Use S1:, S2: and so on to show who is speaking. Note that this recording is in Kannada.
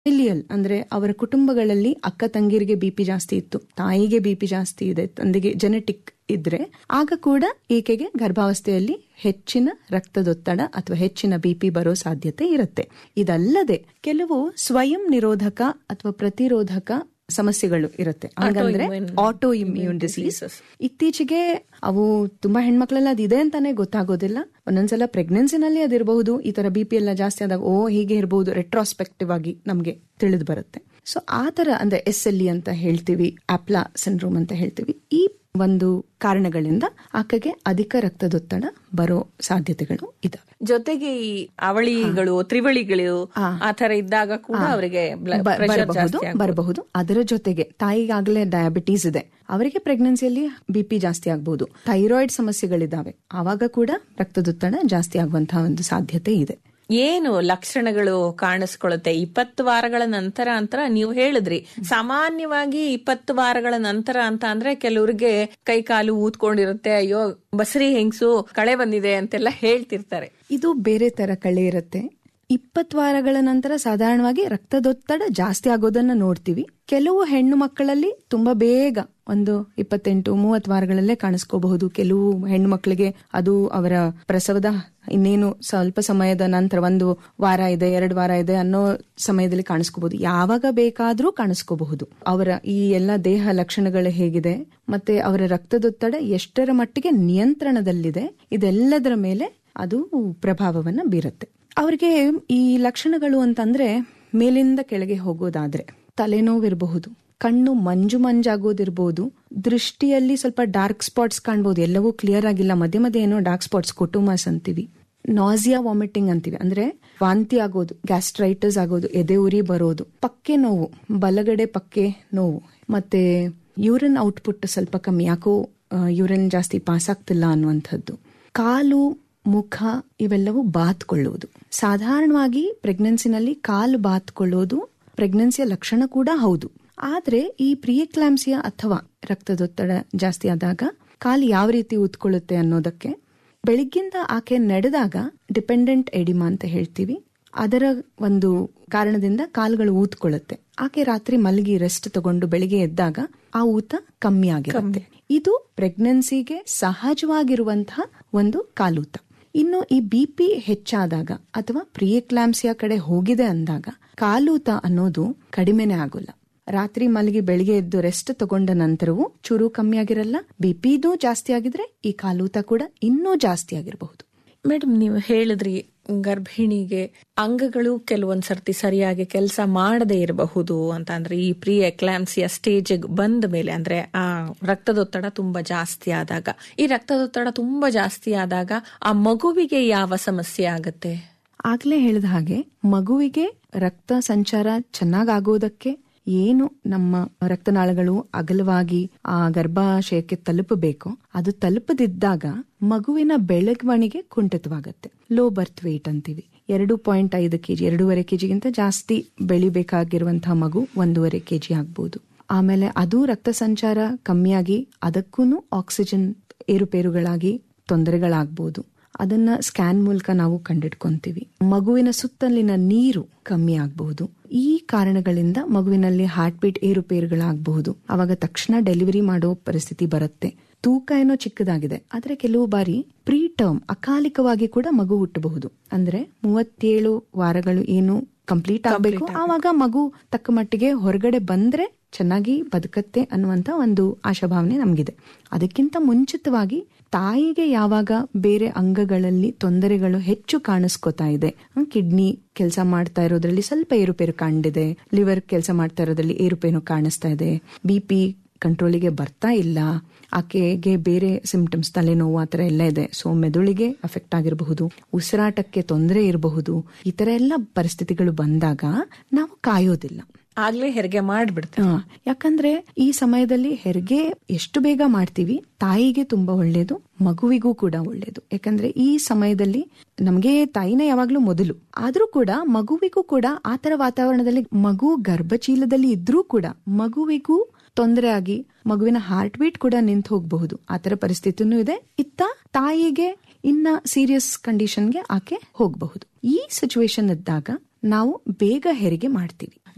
S1: ಫಿಲಿಯಲ್ ಅಂದ್ರೆ ಅವರ ಕುಟುಂಬಗಳಲ್ಲಿ ಅಕ್ಕ ತಂಗಿರಿಗೆ ಬಿಪಿ ಜಾಸ್ತಿ ಇತ್ತು ತಾಯಿಗೆ ಬಿಪಿ ಜಾಸ್ತಿ ಇದೆ ತಂದೆಗೆ ಜೆನೆಟಿಕ್ ಇದ್ರೆ ಆಗ ಕೂಡ ಈಕೆಗೆ ಗರ್ಭಾವಸ್ಥೆಯಲ್ಲಿ ಹೆಚ್ಚಿನ ರಕ್ತದೊತ್ತಡ ಅಥವಾ ಹೆಚ್ಚಿನ ಬಿಪಿ ಬರೋ ಸಾಧ್ಯತೆ ಇರುತ್ತೆ ಇದಲ್ಲದೆ ಕೆಲವು ಸ್ವಯಂ ನಿರೋಧಕ ಅಥವಾ ಪ್ರತಿರೋಧಕ ಸಮಸ್ಯೆಗಳು ಇರುತ್ತೆ ಹಂಗಂದ್ರೆ ಆಟೋ ಇಮ್ಯೂನ್ ಡಿಸೀಸ್ ಇತ್ತೀಚೆಗೆ ಅವು ತುಂಬಾ ಹೆಣ್ಮಕ್ಳೆಲ್ಲ ಅದಿದೆ ಅಂತಾನೆ ಗೊತ್ತಾಗೋದಿಲ್ಲ ಒಂದೊಂದ್ಸಲ ಪ್ರೆಗ್ನೆನ್ಸಿನಲ್ಲಿ ಅದಿರಬಹುದು ಈ ತರ ಬಿ ಪಿ ಎಲ್ಲ ಜಾಸ್ತಿ ಆದಾಗ ಓ ಹೀಗೆ ಇರಬಹುದು ರೆಟ್ರಾಸ್ಪೆಕ್ಟಿವ್ ಆಗಿ ನಮ್ಗೆ ತಿಳಿದು ಬರುತ್ತೆ ಸೊ ಆ ತರ ಅಂದ್ರೆ ಎಸ್ ಎಲ್ ಇ ಅಂತ ಹೇಳ್ತೀವಿ ಆಪ್ಲಾ ಸಿಂಡ್ರೋಮ್ ಅಂತ ಹೇಳ್ತೀವಿ ಈ ಒಂದು ಕಾರಣಗಳಿಂದ ಆಕೆಗೆ ಅಧಿಕ ರಕ್ತದೊತ್ತಡ ಬರೋ ಸಾಧ್ಯತೆಗಳು ಇದಾವೆ
S2: ಜೊತೆಗೆ ಈ ಅವಳಿಗಳು ತ್ರಿವಳಿಗಳು ಆ ತರ ಇದ್ದಾಗ ಕೂಡ ಅವರಿಗೆ
S1: ಬ- ಬರಬಹುದು ಬರಬಹುದು ಅದರ ಜೊತೆಗೆ ತಾಯಿಗಾಗಲೇ ಡಯಾಬಿಟೀಸ್ ಇದೆ ಅವರಿಗೆ ಪ್ರೆಗ್ನೆನ್ಸಿಯಲ್ಲಿ ಬಿಪಿ ಜಾಸ್ತಿ ಆಗಬಹುದು ಥೈರಾಯ್ಡ್ ಸಮಸ್ಯೆಗಳಿದಾವೆ ಆವಾಗ ಕೂಡ ರಕ್ತದೊತ್ತಡ ಜಾಸ್ತಿ ಆಗುವಂತಹ ಒಂದು ಸಾಧ್ಯತೆ ಇದೆ
S2: ಏನು ಲಕ್ಷಣಗಳು ಕಾಣಿಸ್ಕೊಳ್ಳುತ್ತೆ ಇಪ್ಪತ್ತು ವಾರಗಳ ನಂತರ ಅಂತ ನೀವು ಹೇಳಿದ್ರಿ ಸಾಮಾನ್ಯವಾಗಿ ಇಪ್ಪತ್ತು ವಾರಗಳ ನಂತರ ಅಂತ ಅಂದ್ರೆ ಕೆಲವ್ರಿಗೆ ಕೈ ಕಾಲು ಊದ್ಕೊಂಡಿರುತ್ತೆ ಅಯ್ಯೋ ಬಸರಿ ಹೆಂಗ್ಸು ಕಳೆ ಬಂದಿದೆ ಅಂತೆಲ್ಲ ಹೇಳ್ತಿರ್ತಾರೆ
S1: ಇದು ಬೇರೆ ತರ ಕಳೆ ಇರುತ್ತೆ ಇಪ್ಪತ್ತು ವಾರಗಳ ನಂತರ ಸಾಧಾರಣವಾಗಿ ರಕ್ತದೊತ್ತಡ ಜಾಸ್ತಿ ಆಗೋದನ್ನ ನೋಡ್ತೀವಿ ಕೆಲವು ಹೆಣ್ಣು ಮಕ್ಕಳಲ್ಲಿ ತುಂಬಾ ಬೇಗ ಒಂದು ಇಪ್ಪತ್ತೆಂಟು ಮೂವತ್ತು ವಾರಗಳಲ್ಲೇ ಕಾಣಿಸ್ಕೋಬಹುದು ಕೆಲವು ಹೆಣ್ಣು ಮಕ್ಕಳಿಗೆ ಅದು ಅವರ ಪ್ರಸವದ ಇನ್ನೇನು ಸ್ವಲ್ಪ ಸಮಯದ ನಂತರ ಒಂದು ವಾರ ಇದೆ ಎರಡು ವಾರ ಇದೆ ಅನ್ನೋ ಸಮಯದಲ್ಲಿ ಕಾಣಿಸ್ಕೋಬಹುದು ಯಾವಾಗ ಬೇಕಾದ್ರೂ ಕಾಣಿಸ್ಕೋಬಹುದು ಅವರ ಈ ಎಲ್ಲ ದೇಹ ಲಕ್ಷಣಗಳು ಹೇಗಿದೆ ಮತ್ತೆ ಅವರ ರಕ್ತದೊತ್ತಡ ಎಷ್ಟರ ಮಟ್ಟಿಗೆ ನಿಯಂತ್ರಣದಲ್ಲಿದೆ ಇದೆಲ್ಲದರ ಮೇಲೆ ಅದು ಪ್ರಭಾವವನ್ನ ಬೀರುತ್ತೆ ಅವರಿಗೆ ಈ ಲಕ್ಷಣಗಳು ಅಂತಂದ್ರೆ ಮೇಲಿಂದ ಕೆಳಗೆ ಹೋಗೋದಾದ್ರೆ ತಲೆನೋವಿರಬಹುದು ಕಣ್ಣು ಮಂಜು ಮಂಜಾಗೋದಿರ್ಬೋದು ದೃಷ್ಟಿಯಲ್ಲಿ ಸ್ವಲ್ಪ ಡಾರ್ಕ್ ಸ್ಪಾಟ್ಸ್ ಕಾಣ್ಬೋದು ಎಲ್ಲವೂ ಕ್ಲಿಯರ್ ಆಗಿಲ್ಲ ಮಧ್ಯೆ ಮಧ್ಯೆ ಏನೋ ಡಾರ್ಕ್ ಸ್ಪಾಟ್ಸ್ ಕುಟುಂಬಸ್ ಅಂತೀವಿ ನಾಸಿಯಾ ವಾಮಿಟಿಂಗ್ ಅಂತೀವಿ ಅಂದ್ರೆ ವಾಂತಿ ಆಗೋದು ಗ್ಯಾಸ್ಟ್ರೈಟಿಸ್ ಆಗೋದು ಎದೆ ಉರಿ ಬರೋದು ಪಕ್ಕೆ ನೋವು ಬಲಗಡೆ ಪಕ್ಕೆ ನೋವು ಮತ್ತೆ ಯೂರಿನ್ ಔಟ್ಪುಟ್ ಸ್ವಲ್ಪ ಕಮ್ಮಿ ಯಾಕೋ ಯೂರಿನ್ ಜಾಸ್ತಿ ಪಾಸ್ ಆಗ್ತಿಲ್ಲ ಅನ್ನುವಂಥದ್ದು ಕಾಲು ಮುಖ ಇವೆಲ್ಲವೂ ಬಾತ್ಕೊಳ್ಳುವುದು ಸಾಧಾರಣವಾಗಿ ಪ್ರೆಗ್ನೆನ್ಸಿನಲ್ಲಿ ಕಾಲು ಬಾತ್ಕೊಳ್ಳೋದು ಪ್ರೆಗ್ನೆನ್ಸಿಯ ಲಕ್ಷಣ ಕೂಡ ಹೌದು ಆದ್ರೆ ಈ ಪ್ರಿಯಕ್ಲಾಂಸಿಯಾ ಅಥವಾ ರಕ್ತದೊತ್ತಡ ಜಾಸ್ತಿ ಆದಾಗ ಕಾಲು ಯಾವ ರೀತಿ ಊದ್ಕೊಳ್ಳುತ್ತೆ ಅನ್ನೋದಕ್ಕೆ ಬೆಳಿಗ್ಗಿಂದ ಆಕೆ ನಡೆದಾಗ ಡಿಪೆಂಡೆಂಟ್ ಎಡಿಮಾ ಅಂತ ಹೇಳ್ತೀವಿ ಅದರ ಒಂದು ಕಾರಣದಿಂದ ಕಾಲುಗಳು ಊದ್ಕೊಳ್ಳುತ್ತೆ ಆಕೆ ರಾತ್ರಿ ಮಲಗಿ ರೆಸ್ಟ್ ತಗೊಂಡು ಬೆಳಿಗ್ಗೆ ಎದ್ದಾಗ ಆ ಊತ ಕಮ್ಮಿ ಆಗಿರುತ್ತೆ ಇದು ಪ್ರೆಗ್ನೆನ್ಸಿಗೆ ಸಹಜವಾಗಿರುವಂತಹ ಒಂದು ಕಾಲೂತ ಇನ್ನು ಈ ಬಿಪಿ ಹೆಚ್ಚಾದಾಗ ಅಥವಾ ಪ್ರಿಯಕ್ಲಾಂಸಿಯಾ ಕಡೆ ಹೋಗಿದೆ ಅಂದಾಗ ಕಾಲೂತ ಅನ್ನೋದು ಕಡಿಮೆನೆ ಆಗೋಲ್ಲ ರಾತ್ರಿ ಮಲಗಿ ಬೆಳಿಗ್ಗೆ ಎದ್ದು ರೆಸ್ಟ್ ತಗೊಂಡ ನಂತರವೂ ಚೂರು ಕಮ್ಮಿ ಆಗಿರಲ್ಲ ಬಿಪಿದು ಜಾಸ್ತಿ ಆಗಿದ್ರೆ ಈ ಕಾಲೂತ ಕೂಡ ಇನ್ನೂ ಜಾಸ್ತಿ ಆಗಿರಬಹುದು
S2: ಮೇಡಮ್ ನೀವು ಹೇಳಿದ್ರಿ ಗರ್ಭಿಣಿಗೆ ಅಂಗಗಳು ಕೆಲವೊಂದ್ ಸರ್ತಿ ಸರಿಯಾಗಿ ಕೆಲಸ ಮಾಡದೇ ಇರಬಹುದು ಅಂತ ಅಂದ್ರೆ ಈ ಪ್ರೀ ಎಕ್ಲಾಮ್ಸಿಯ ಸ್ಟೇಜ್ ಬಂದ ಮೇಲೆ ಅಂದ್ರೆ ಆ ರಕ್ತದೊತ್ತಡ ತುಂಬಾ ಜಾಸ್ತಿ ಆದಾಗ ಈ ರಕ್ತದೊತ್ತಡ ತುಂಬಾ ಜಾಸ್ತಿ ಆದಾಗ ಆ ಮಗುವಿಗೆ ಯಾವ ಸಮಸ್ಯೆ ಆಗತ್ತೆ
S1: ಆಗ್ಲೇ ಹೇಳಿದ ಹಾಗೆ ಮಗುವಿಗೆ ರಕ್ತ ಸಂಚಾರ ಚೆನ್ನಾಗಾಗೋದಕ್ಕೆ ಏನು ನಮ್ಮ ರಕ್ತನಾಳಗಳು ಅಗಲವಾಗಿ ಆ ಗರ್ಭಾಶಯಕ್ಕೆ ತಲುಪಬೇಕು ಅದು ತಲುಪದಿದ್ದಾಗ ಮಗುವಿನ ಬೆಳವಣಿಗೆ ಕುಂಠಿತವಾಗತ್ತೆ ಲೋ ಬರ್ತ್ ವೇಟ್ ಅಂತೀವಿ ಎರಡು ಪಾಯಿಂಟ್ ಐದು ಕೆಜಿ ಎರಡೂವರೆ ಕೆಜಿಗಿಂತ ಜಾಸ್ತಿ ಬೆಳಿಬೇಕಾಗಿರುವಂತಹ ಮಗು ಒಂದೂವರೆ ಕೆಜಿ ಆಗ್ಬೋದು ಆಮೇಲೆ ಅದು ರಕ್ತ ಸಂಚಾರ ಕಮ್ಮಿಯಾಗಿ ಅದಕ್ಕೂ ಆಕ್ಸಿಜನ್ ಏರುಪೇರುಗಳಾಗಿ ತೊಂದರೆಗಳಾಗ್ಬೋದು ಅದನ್ನ ಸ್ಕ್ಯಾನ್ ಮೂಲಕ ನಾವು ಕಂಡಿಡ್ಕೊಂತೀವಿ ಮಗುವಿನ ಸುತ್ತಲಿನ ನೀರು ಕಮ್ಮಿ ಆಗಬಹುದು ಈ ಕಾರಣಗಳಿಂದ ಮಗುವಿನಲ್ಲಿ ಹಾರ್ಟ್ ಬೀಟ್ ಏರುಪೇರುಗಳಾಗಬಹುದು ಅವಾಗ ತಕ್ಷಣ ಡೆಲಿವರಿ ಮಾಡೋ ಪರಿಸ್ಥಿತಿ ಬರುತ್ತೆ ತೂಕ ಏನೋ ಚಿಕ್ಕದಾಗಿದೆ ಆದ್ರೆ ಕೆಲವು ಬಾರಿ ಪ್ರೀ ಟರ್ಮ್ ಅಕಾಲಿಕವಾಗಿ ಕೂಡ ಮಗು ಹುಟ್ಟಬಹುದು ಅಂದ್ರೆ ಮೂವತ್ತೇಳು ವಾರಗಳು ಏನು ಕಂಪ್ಲೀಟ್ ಆಗಬೇಕು ಆವಾಗ ಮಗು ತಕ್ಕ ಮಟ್ಟಿಗೆ ಹೊರಗಡೆ ಬಂದ್ರೆ ಚೆನ್ನಾಗಿ ಬದುಕತ್ತೆ ಅನ್ನುವಂತ ಒಂದು ಆಶಾಭಾವನೆ ನಮಗಿದೆ ಅದಕ್ಕಿಂತ ಮುಂಚಿತವಾಗಿ ತಾಯಿಗೆ ಯಾವಾಗ ಬೇರೆ ಅಂಗಗಳಲ್ಲಿ ತೊಂದರೆಗಳು ಹೆಚ್ಚು ಕಾಣಿಸ್ಕೋತಾ ಇದೆ ಕಿಡ್ನಿ ಕೆಲಸ ಮಾಡ್ತಾ ಇರೋದ್ರಲ್ಲಿ ಸ್ವಲ್ಪ ಏರುಪೇರು ಕಂಡಿದೆ ಲಿವರ್ ಕೆಲಸ ಮಾಡ್ತಾ ಇರೋದ್ರಲ್ಲಿ ಏರುಪೇರು ಕಾಣಿಸ್ತಾ ಇದೆ ಬಿ ಪಿ ಕಂಟ್ರೋಲಿಗೆ ಬರ್ತಾ ಇಲ್ಲ ಆಕೆಗೆ ಬೇರೆ ಸಿಂಪ್ಟಮ್ಸ್ ತಲೆನೋವು ಆ ಥರ ಎಲ್ಲ ಇದೆ ಸೊ ಮೆದುಳಿಗೆ ಅಫೆಕ್ಟ್ ಆಗಿರಬಹುದು ಉಸಿರಾಟಕ್ಕೆ ತೊಂದರೆ ಇರಬಹುದು ಈ ತರ ಎಲ್ಲ ಪರಿಸ್ಥಿತಿಗಳು ಬಂದಾಗ ನಾವು ಕಾಯೋದಿಲ್ಲ
S2: ಆಗ್ಲೇ ಹೆರಿಗೆ ಮಾಡ್ಬಿಡ್ತಾರೆ
S1: ಹಾ, ಯಾಕಂದ್ರೆ ಈ ಸಮಯದಲ್ಲಿ ಹೆರಿಗೆ ಎಷ್ಟು ಬೇಗ ಮಾಡ್ತೀವಿ ತಾಯಿಗೆ ತುಂಬಾ ಒಳ್ಳೇದು ಮಗುವಿಗೂ ಕೂಡ ಒಳ್ಳೇದು ಯಾಕಂದ್ರೆ ಈ ಸಮಯದಲ್ಲಿ ನಮಗೆ ತಾಯಿನೇ ಯಾವಾಗ್ಲೂ ಮೊದಲು ಆದ್ರೂ ಕೂಡ ಮಗುವಿಗೂ ಕೂಡ ಆತರ ವಾತಾವರಣದಲ್ಲಿ ಮಗು ಗರ್ಭಚೀಲದಲ್ಲಿ ಇದ್ರೂ ಕೂಡ ಮಗುವಿಗೂ ತೊಂದರೆ ಆಗಿ ಮಗುವಿನ ಹಾರ್ಟ್ ಬೀಟ್ ಕೂಡ ನಿಂತು ಹೋಗಬಹುದು ಆತರ ಪರಿಸ್ಥಿತಿನೂ ಇದೆ ಇತ್ತ ತಾಯಿಗೆ ಇನ್ನ ಸೀರಿಯಸ್ ಕಂಡೀಷನ್ಗೆ ಆಕೆ ಹೋಗಬಹುದು ಈ ಸಿಚುವೇಶನ್ ಇದ್ದಾಗ ನಾವು ಬೇಗ ಹೆರಿಗೆ ಮಾಡ್ತೀವಿ